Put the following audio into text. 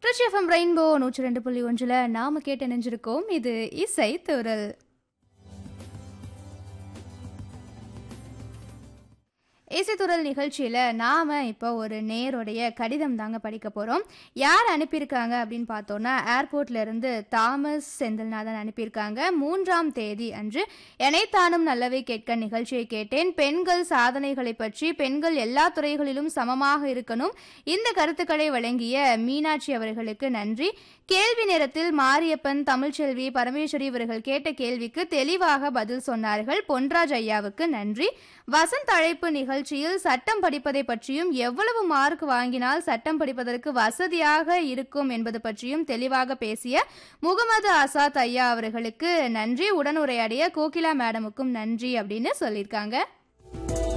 Trichy FM rainbow நூற்றி ரெண்டு புள்ளி ஒன்றில் நாம கேட்டு நினைஞ்சிருக்கோம் இது இசை துரல் இசைத்துறல் நிகழ்ச்சியில் நாம் இப்போ ஒரு நேருடைய கடிதம் தாங்க படிக்க போகிறோம் யார் அனுப்பியிருக்காங்க அப்படின்னு பார்த்தோன்னா ஏர்போர்ட்ல இருந்து தாமஸ் செந்தில்நாதன் அனுப்பியிருக்காங்க மூன்றாம் தேதி அன்று எனைத்தானும் நல்லவை கேட்க நிகழ்ச்சியை கேட்டேன் பெண்கள் சாதனைகளை பற்றி பெண்கள் எல்லா துறைகளிலும் சமமாக இருக்கணும் இந்த கருத்துக்களை வழங்கிய மீனாட்சி அவர்களுக்கு நன்றி கேள்வி நேரத்தில் மாரியப்பன் தமிழ்ச்செல்வி பரமேஸ்வரி இவர்கள் கேட்ட கேள்விக்கு தெளிவாக பதில் சொன்னார்கள் பொன்ராஜ் ஐயாவுக்கு நன்றி வசந்த் அழைப்பு நிகழ்ச்சியில் சட்டம் படிப்பதை பற்றியும் எவ்வளவு மார்க் வாங்கினால் சட்டம் படிப்பதற்கு வசதியாக இருக்கும் என்பது பற்றியும் தெளிவாக பேசிய முகமது ஆசாத் ஐயா அவர்களுக்கு நன்றி உடனுரையாடிய கோகிலா மேடமுக்கும் நன்றி அப்படின்னு சொல்லியிருக்காங்க